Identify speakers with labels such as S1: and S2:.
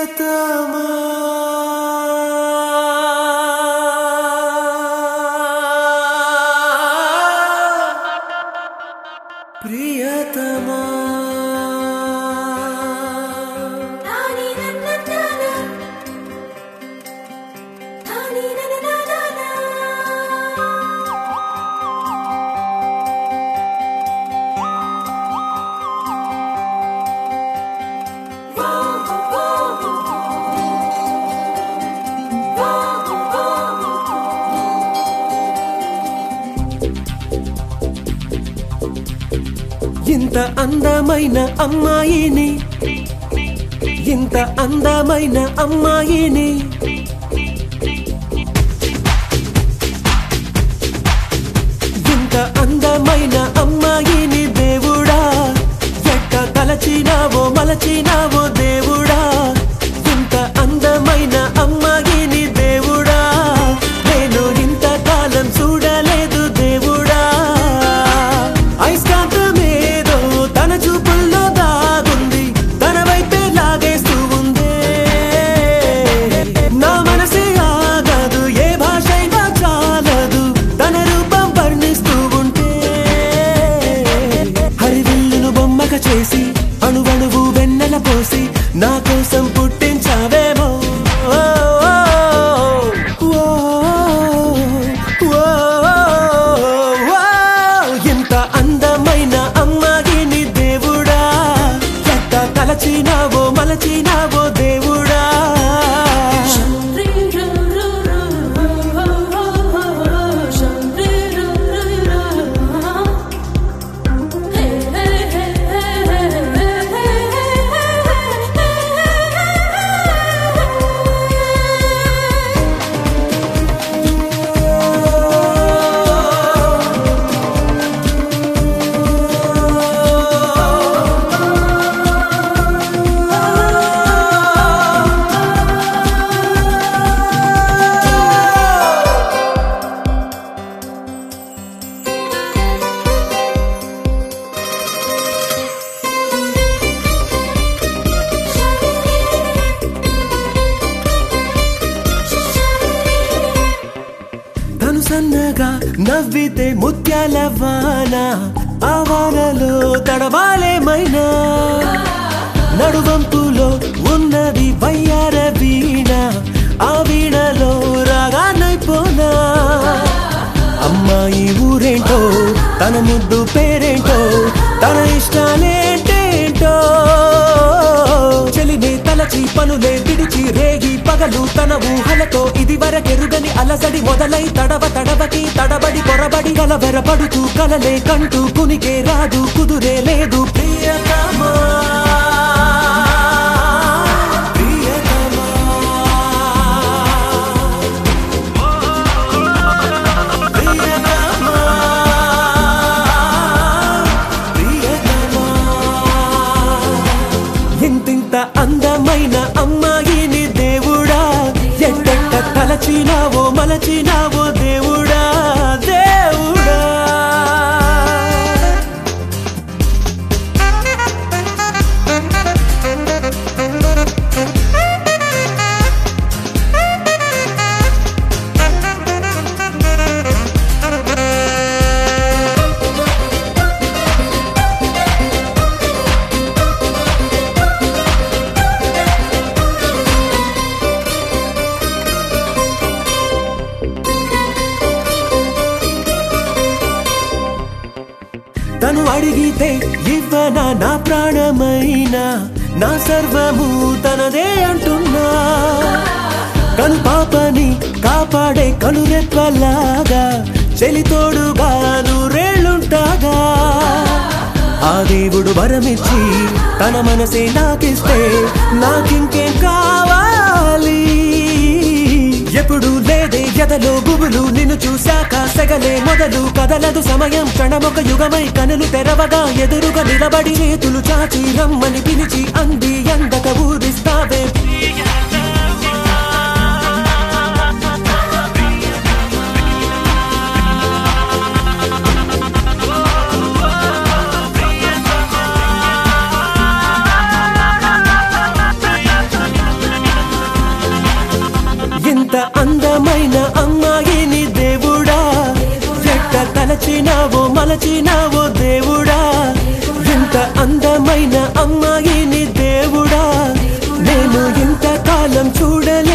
S1: ప్రియతమా ప్రియతమా
S2: తాని నన్న తానా తాని నన్న నానా వా వా వా వా
S1: ఇంత అందమైన అమ్మాయిని ఇంత అందమైన అమ్మాయిని ఇంత అందమైన అమ్మాయిని దేవుడా ఎట్ట తలచినావో మలచినావో దేవుడా ఇంత అందమైన అమ్మాయిని దేవుడా నేను ఇంతకాలం చూడలేదు దేవుడా ఐస్కాంతమేదో తన చూపుల్లో దాగుంది తన వైపే లాగేస్తూ ఉందే నా మనసే ఆగదు ఏ భాషైనా చాలదు తన రూపం వర్ణిస్తూ ఉంటే హరివిల్లును బొమ్మక చేసి అణువణువు వెన్నెల పోసి నా కోసం పుట్టించావేమో ఓ, ఓ, ఓ, ఓ, ఇంత అందమైన అమ్మాయిని దేవుడా ఎట్ట తలచినావో మలచినావో దేవుడా
S2: రీ రు రు రు షంరీ రు రు రు హే హే హే హే
S1: తను సన్నగా నవ్వితే ముత్యాల వాన ఆ వానలో తడవాలేమైనా నడువంపులో ఉన్నది వయ్యార వీణ ఆ వీణలో రాగానైపోనా అమ్మాయి ఊరేంటో తన ముద్దు పేరేంటో తన ఇష్టాలేంటేంటో చెలినే తలచి పనులే విడిచి రేగి పగలు తన ఊహలతో ఇది వరకెరుగని అలసడి మొదలై తడవ తడవకి తడబడి పొరబడి కలవెరపడుతూ కలలే కంటూ కునికే రాదు కుదురే లేదు ప్రియతమా ప్రియతమా ప్రియతమా ప్రియతమా ఇంతింత అందమైన అమ్మాయిని దేవుడా ఎట్టెట్ట తలచినావో మలచినావో దేవుడా దేవుడా తను అడిగితే ఇవ్వనా నా ప్రాణమైన నా సర్వము తనదే అంటున్నా కను పాపని కాపాడే కనురెప్పలాగా చెలితోడుగా నూరేళ్ళుంటాగా ఆ దేవుడు వరమిచ్చి తన మనసే నాకిస్తే నాకింకేం కావాలి ఎప్పుడు లేదే ఎదలో గుబులు నిన్ను చూశాక సెగలే మొదలు కదలదు సమయం క్షణమొక యుగమై కనులు తెరవగా ఎదురుగా నిలబడి చేతులు చాచి రమ్మని పిలిచి అంది ఎందక ఊరిస్తావే అందమైన అమ్మాయిని దేవుడా ఎట్ట తలచినావో మలచినావో దేవుడా ఎంత అందమైన అమ్మాయిని దేవుడా నేను ఇంతకాలం చూడలే